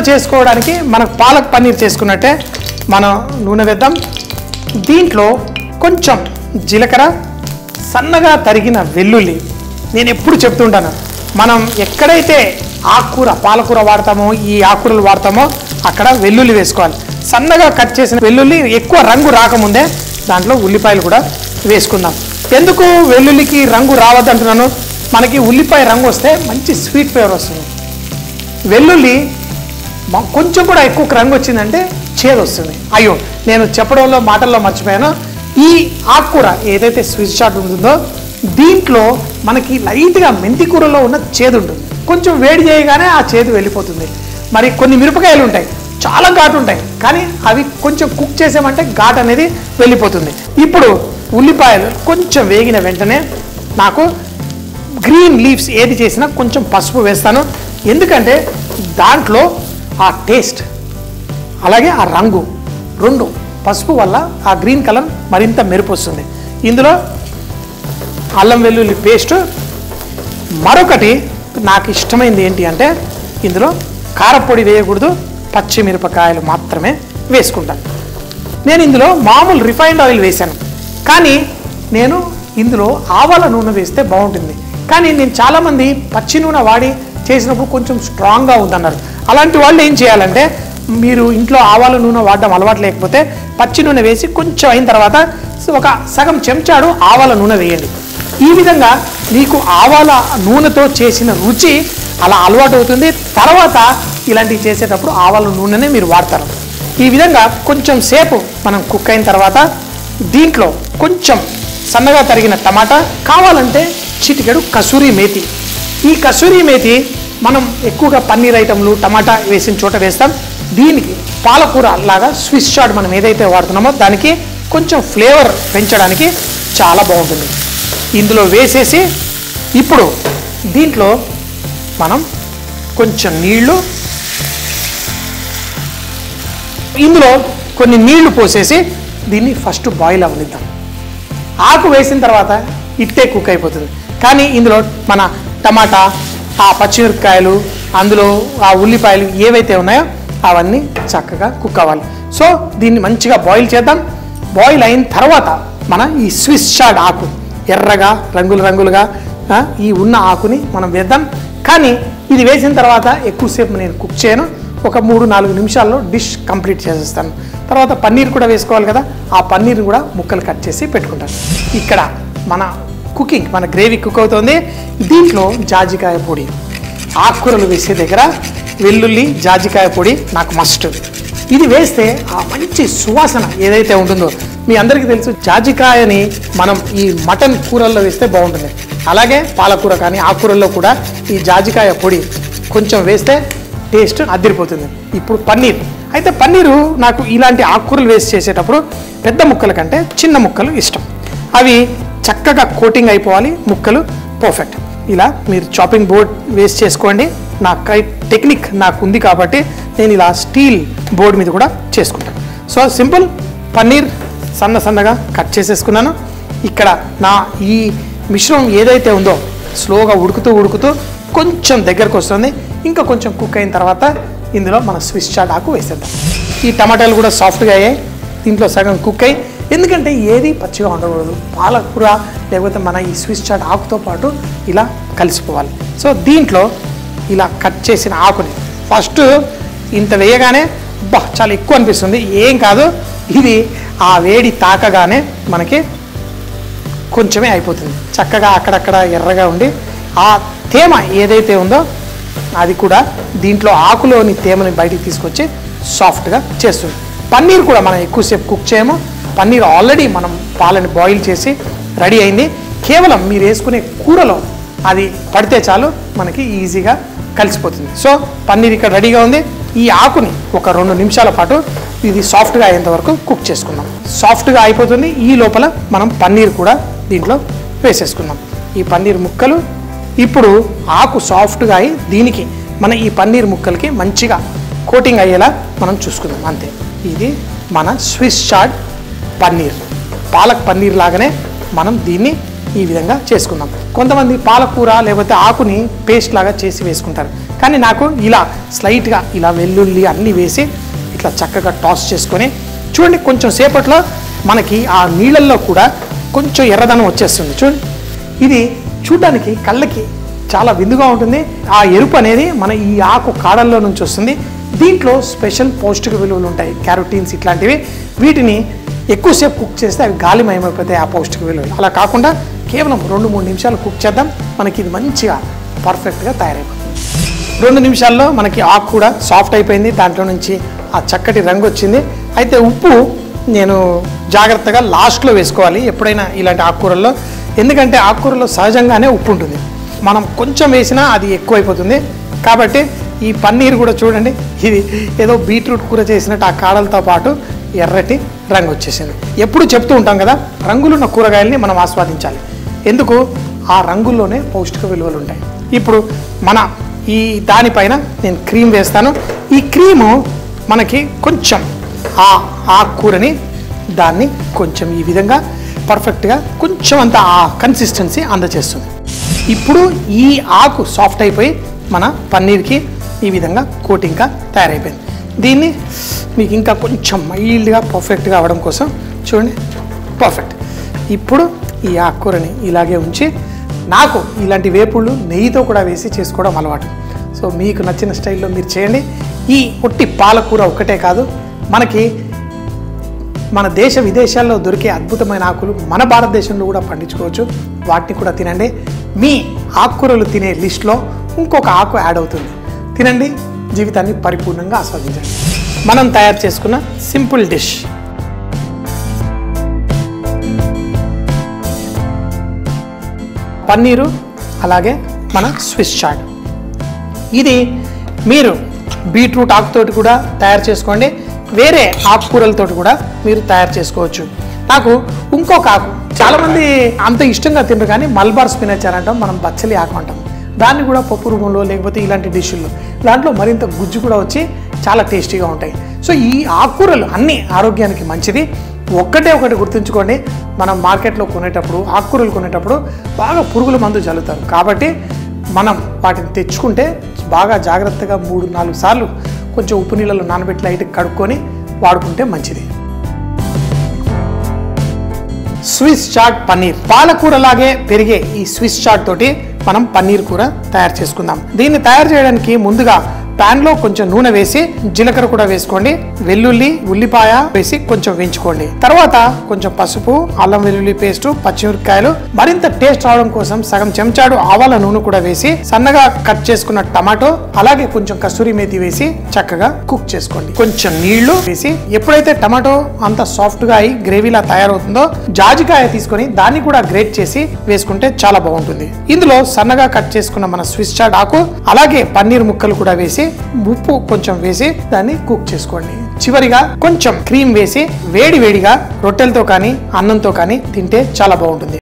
చేసుకోవడానికి మనకు పాలక్ పన్నీర్ చేసుకున్నట్టే మనం నూనె వేద్దాం దీంట్లో కొంచెం జీలకర్ర సన్నగా తరిగిన వెల్లుల్లి నేను ఎప్పుడు చెప్తుంటాను మనం ఎక్కడైతే ఆకుకూర పాలకూర వాడతామో ఈ ఆకుకూరలు వాడతామో అక్కడ వెల్లుల్లి వేసుకోవాలి సన్నగా కట్ చేసిన వెల్లుల్లి ఎక్కువ రంగు రాకముందే దాంట్లో ఉల్లిపాయలు కూడా వేసుకుందాం ఎందుకు వెల్లుల్లికి రంగు రావద్దంటున్నాను మనకి ఉల్లిపాయ రంగు వస్తే మంచి స్వీట్ ఫ్లేవర్ వస్తుంది వెల్లుల్లి మ- కొంచెం కూడా ఎక్కువ రంగు వచ్చిందంటే చేదు వస్తుంది అయ్యో నేను చెప్పడంలో మాటల్లో మర్చిపోయాను ఈ ఆకుకూర ఏదైతే స్విచ్ షాట్ ఉంటుందో దీంట్లో మనకి లైట్గా మెంతి కూరలో ఉన్న చేదు ఉంటుంది కొంచెం వేడి చేయగానే ఆ చేదు వెళ్ళిపోతుంది మరి కొన్ని మిరపకాయలు ఉంటాయి చాలా ఘాటు ఉంటాయి కానీ అవి కొంచెం కుక్ చేసామంటే ఘాట్ అనేది వెళ్ళిపోతుంది ఇప్పుడు ఉల్లిపాయలు కొంచెం వేగిన వెంటనే నాకు గ్రీన్ లీవ్స్ ఏది చేసినా కొంచెం పసుపు వేస్తాను ఎందుకంటే దాంట్లో ఆ టేస్ట్ అలాగే ఆ రంగు రెండు పసుపు వల్ల ఆ గ్రీన్ కలర్ మరింత మెరుపు వస్తుంది ఇందులో అల్లం వెల్లుల్లి పేస్ట్ మరొకటి నాకు ఇష్టమైంది ఏంటి అంటే ఇందులో కారపొడి వేయకూడదు పచ్చిమిరపకాయలు మాత్రమే వేసుకుంటాను నేను ఇందులో మామూలు రిఫైన్డ్ ఆయిల్ వేశాను కానీ నేను ఇందులో ఆవాల నూనె వేస్తే బాగుంటుంది కానీ నేను చాలామంది పచ్చి నూనె వాడి చేసినప్పుడు కొంచెం స్ట్రాంగ్గా ఉందన్నారు అలాంటి వాళ్ళు ఏం చేయాలంటే మీరు ఇంట్లో ఆవాల నూనె వాడడం అలవాటు లేకపోతే పచ్చి నూనె వేసి కొంచెం అయిన తర్వాత ఒక సగం చెంచాడు ఆవాల నూనె వేయండి ఈ విధంగా మీకు ఆవాల నూనెతో చేసిన రుచి అలా అలవాటు అవుతుంది తర్వాత ఇలాంటివి చేసేటప్పుడు ఆవాల నూనెనే మీరు వాడతారు ఈ విధంగా కొంచెం సేపు మనం కుక్ అయిన తర్వాత దీంట్లో కొంచెం సన్నగా తరిగిన టమాటా కావాలంటే చిటికెడు కసూరి మేతి ఈ కసూరి మేతి మనం ఎక్కువగా పన్నీర్ ఐటమ్లు టమాటా వేసిన చోట వేస్తాం దీనికి పాలకూర లాగా స్విస్ చాట్ మనం ఏదైతే వాడుతున్నామో దానికి కొంచెం ఫ్లేవర్ పెంచడానికి చాలా బాగుంటుంది ఇందులో వేసేసి ఇప్పుడు దీంట్లో మనం కొంచెం నీళ్లు ఇందులో కొన్ని నీళ్లు పోసేసి దీన్ని ఫస్ట్ బాయిల్ అవ్వనిద్దాం ఆకు వేసిన తర్వాత ఇట్టే కుక్ అయిపోతుంది కానీ ఇందులో మన టమాటా ఆ పచ్చిమిరపకాయలు అందులో ఆ ఉల్లిపాయలు ఏవైతే ఉన్నాయో అవన్నీ చక్కగా కుక్ అవ్వాలి సో దీన్ని మంచిగా బాయిల్ చేద్దాం బాయిల్ అయిన తర్వాత మన ఈ స్విస్ షాడ్ ఆకు ఎర్రగా రంగులు రంగులుగా ఆ, ఈ ఉన్న ఆకుని మనం వేద్దాం కానీ ఇది వేసిన తర్వాత ఎక్కువసేపు నేను కుక్ చేయను ఒక మూడు నాలుగు నిమిషాల్లో డిష్ కంప్లీట్ చేసేస్తాను తర్వాత పన్నీర్ కూడా వేసుకోవాలి కదా ఆ పన్నీర్ కూడా ముక్కలు కట్ చేసి పెట్టుకుంటాను ఇక్కడ మన కుకింగ్ మన గ్రేవీ కుక్ అవుతుంది దీంట్లో జాజికాయ పొడి ఆకుకూరలు వేసే దగ్గర వెల్లుల్లి జాజికాయ పొడి నాకు మస్ట్ ఇది వేస్తే ఆ మంచి సువాసన ఏదైతే ఉంటుందో మీ అందరికీ తెలుసు జాజికాయని మనం ఈ మటన్ కూరల్లో వేస్తే బాగుంటుంది అలాగే పాలకూర కానీ ఆకుకూరల్లో కూడా ఈ జాజికాయ పొడి కొంచెం వేస్తే టేస్ట్ అదిరిపోతుంది ఇప్పుడు పన్నీర్ అయితే పన్నీరు నాకు ఇలాంటి ఆకుకూరలు వేసి చేసేటప్పుడు పెద్ద ముక్కల కంటే చిన్న ముక్కలు ఇష్టం అవి చక్కగా కోటింగ్ అయిపోవాలి ముక్కలు పర్ఫెక్ట్ ఇలా మీరు చాపింగ్ బోర్డ్ వేస్ట్ చేసుకోండి నా కై టెక్నిక్ నాకు ఉంది కాబట్టి నేను ఇలా స్టీల్ బోర్డ్ మీద కూడా చేసుకుంటాను సో సింపుల్ పన్నీర్ సన్న సన్నగా కట్ చేసేసుకున్నాను ఇక్కడ నా ఈ మిశ్రమం ఏదైతే ఉందో స్లోగా ఉడుకుతూ ఉడుకుతూ కొంచెం దగ్గరకు వస్తుంది ఇంకా కొంచెం కుక్ అయిన తర్వాత ఇందులో మన స్విస్ చాట్ ఆకు వేసేద్దాం ఈ టమాటాలు కూడా సాఫ్ట్గా అయ్యాయి దీంట్లో సగం కుక్ అయ్యి ఎందుకంటే ఏది పచ్చిగా ఉండకూడదు పాలకూర లేకపోతే మన ఈ స్విస్ చాట్ ఆకుతో పాటు ఇలా కలిసిపోవాలి సో దీంట్లో ఇలా కట్ చేసిన ఆకుని ఫస్ట్ ఇంత వేయగానే బా చాలా ఎక్కువ అనిపిస్తుంది ఏం కాదు ఇది ఆ వేడి తాకగానే మనకి కొంచెమే అయిపోతుంది చక్కగా అక్కడక్కడ ఎర్రగా ఉండి ఆ తేమ ఏదైతే ఉందో అది కూడా దీంట్లో ఆకులోని తేమని బయటికి తీసుకొచ్చి సాఫ్ట్గా చేస్తుంది పన్నీర్ కూడా మనం ఎక్కువసేపు కుక్ చేయము పన్నీర్ ఆల్రెడీ మనం పాలని బాయిల్ చేసి రెడీ అయింది కేవలం మీరు వేసుకునే కూరలో అది పడితే చాలు మనకి ఈజీగా కలిసిపోతుంది సో పన్నీర్ ఇక్కడ రెడీగా ఉంది ఈ ఆకుని ఒక రెండు నిమిషాల పాటు ఇది సాఫ్ట్గా అయ్యేంత వరకు కుక్ చేసుకుందాం సాఫ్ట్గా అయిపోతుంది ఈ లోపల మనం పన్నీర్ కూడా దీంట్లో వేసేసుకుందాం ఈ పన్నీర్ ముక్కలు ఇప్పుడు ఆకు సాఫ్ట్గా అయి దీనికి మన ఈ పన్నీర్ ముక్కలకి మంచిగా కోటింగ్ అయ్యేలా మనం చూసుకుందాం అంతే ఇది మన స్విస్ చాట్ పన్నీర్ పాలక్ పన్నీర్ లాగానే మనం దీన్ని ఈ విధంగా చేసుకుందాం కొంతమంది పాలకూర లేకపోతే ఆకుని పేస్ట్ లాగా చేసి వేసుకుంటారు కానీ నాకు ఇలా స్లైట్గా ఇలా వెల్లుల్లి అన్నీ వేసి ఇట్లా చక్కగా టాస్ చేసుకొని చూడండి కొంచెం సేపట్లో మనకి ఆ నీళ్ళల్లో కూడా కొంచెం ఎర్రదనం వచ్చేస్తుంది చూడండి ఇది చూడడానికి కళ్ళకి చాలా విందుగా ఉంటుంది ఆ ఎరుపు అనేది మన ఈ ఆకు కాడల్లో నుంచి వస్తుంది దీంట్లో స్పెషల్ పౌష్టిక విలువలు ఉంటాయి క్యారోటీన్స్ ఇట్లాంటివి వీటిని ఎక్కువసేపు కుక్ చేస్తే అవి గాలిమయమైపోతాయి ఆ పౌష్టిక విలువలు అలా కాకుండా కేవలం రెండు మూడు నిమిషాలు కుక్ చేద్దాం మనకి ఇది మంచిగా పర్ఫెక్ట్గా తయారైపోతుంది రెండు నిమిషాల్లో మనకి ఆకు కూడా సాఫ్ట్ అయిపోయింది దాంట్లో నుంచి ఆ చక్కటి రంగు వచ్చింది అయితే ఉప్పు నేను జాగ్రత్తగా లాస్ట్లో వేసుకోవాలి ఎప్పుడైనా ఇలాంటి ఆకుకూరల్లో ఎందుకంటే ఆకుకూరలో సహజంగానే ఉప్పు ఉంటుంది మనం కొంచెం వేసినా అది ఎక్కువైపోతుంది కాబట్టి ఈ పన్నీర్ కూడా చూడండి ఇది ఏదో బీట్రూట్ కూర చేసినట్టు ఆ కాడలతో పాటు ఎర్రటి రంగు వచ్చేసింది ఎప్పుడు చెప్తూ ఉంటాం కదా రంగులున్న కూరగాయల్ని మనం ఆస్వాదించాలి ఎందుకు ఆ రంగుల్లోనే పౌష్టిక విలువలు ఉంటాయి ఇప్పుడు మన ఈ దానిపైన నేను క్రీమ్ వేస్తాను ఈ క్రీము మనకి కొంచెం ఆ ఆకుకూరని దాన్ని కొంచెం ఈ విధంగా పర్ఫెక్ట్గా కొంచెం అంత ఆ కన్సిస్టెన్సీ అందచేస్తుంది ఇప్పుడు ఈ ఆకు సాఫ్ట్ అయిపోయి మన పన్నీర్కి ఈ విధంగా కోటింగ్గా తయారైపోయింది దీన్ని మీకు ఇంకా కొంచెం మైల్డ్గా పర్ఫెక్ట్గా అవ్వడం కోసం చూడండి పర్ఫెక్ట్ ఇప్పుడు ఈ ఆకుకూరని ఇలాగే ఉంచి నాకు ఇలాంటి వేపుళ్ళు నెయ్యితో కూడా వేసి చేసుకోవడం అలవాటు సో మీకు నచ్చిన స్టైల్లో మీరు చేయండి ఈ ఒట్టి పాలకూర ఒక్కటే కాదు మనకి మన దేశ విదేశాల్లో దొరికే అద్భుతమైన ఆకులు మన భారతదేశంలో కూడా పండించుకోవచ్చు వాటిని కూడా తినండి మీ ఆకుకూరలు తినే లిస్ట్లో ఇంకొక ఆకు యాడ్ అవుతుంది తినండి జీవితాన్ని పరిపూర్ణంగా ఆస్వాదించండి మనం తయారు చేసుకున్న సింపుల్ డిష్ పన్నీరు అలాగే మన స్విస్ చాట్ ఇది మీరు బీట్రూట్ ఆకుతోటి కూడా తయారు చేసుకోండి వేరే ఆకుకూరలతోటి కూడా మీరు తయారు చేసుకోవచ్చు నాకు ఇంకొక ఆకు చాలామంది అంత ఇష్టంగా తినరు కానీ మల్బార్ స్పినచ్ అని అంటాం మనం బచ్చలి ఆకు అంటాం దాన్ని కూడా పప్పు రూపంలో లేకపోతే ఇలాంటి డిష్ల్లో దాంట్లో మరింత గుజ్జు కూడా వచ్చి చాలా టేస్టీగా ఉంటాయి సో ఈ ఆకుకూరలు అన్నీ ఆరోగ్యానికి మంచిది ఒక్కటే ఒకటి గుర్తుంచుకోండి మనం మార్కెట్లో కొనేటప్పుడు ఆకుకూరలు కొనేటప్పుడు బాగా పురుగుల మందు చల్లుతారు కాబట్టి మనం వాటిని తెచ్చుకుంటే బాగా జాగ్రత్తగా మూడు నాలుగు సార్లు కొంచెం ఉప్పు నీళ్ళలో నానబెట్టి లైట్గా కడుక్కొని వాడుకుంటే మంచిది స్విస్ చాట్ పన్నీర్ పాలకూర లాగే పెరిగే ఈ స్విస్ చాట్ తోటి మనం పన్నీర్ కూర తయారు చేసుకుందాం దీన్ని తయారు చేయడానికి ముందుగా పాన్ లో కొంచెం నూనె వేసి జీలకర్ర కూడా వేసుకోండి వెల్లుల్లి ఉల్లిపాయ వేసి కొంచెం వేయించుకోండి తర్వాత కొంచెం పసుపు అల్లం వెల్లుల్లి పేస్ట్ పచ్చిమిరపకాయలు మరింత టేస్ట్ రావడం కోసం సగం చెంచాడు ఆవాల నూనె కూడా వేసి సన్నగా కట్ చేసుకున్న టమాటో అలాగే కొంచెం కస్తూరి మేతి వేసి చక్కగా కుక్ చేసుకోండి కొంచెం నీళ్లు వేసి ఎప్పుడైతే టమాటో అంత సాఫ్ట్ గా అయి గ్రేవీలా తయారవుతుందో జాజికాయ తీసుకొని దాన్ని కూడా గ్రేట్ చేసి వేసుకుంటే చాలా బాగుంటుంది ఇందులో సన్నగా కట్ చేసుకున్న మన స్విస్ చాట్ ఆకు అలాగే పన్నీర్ ముక్కలు కూడా వేసి ఉప్పు కొంచెం వేసి దాన్ని కుక్ చేసుకోండి చివరిగా కొంచెం క్రీమ్ వేసి వేడి వేడిగా రొట్టెలతో కానీ అన్నంతో కానీ తింటే చాలా బాగుంటుంది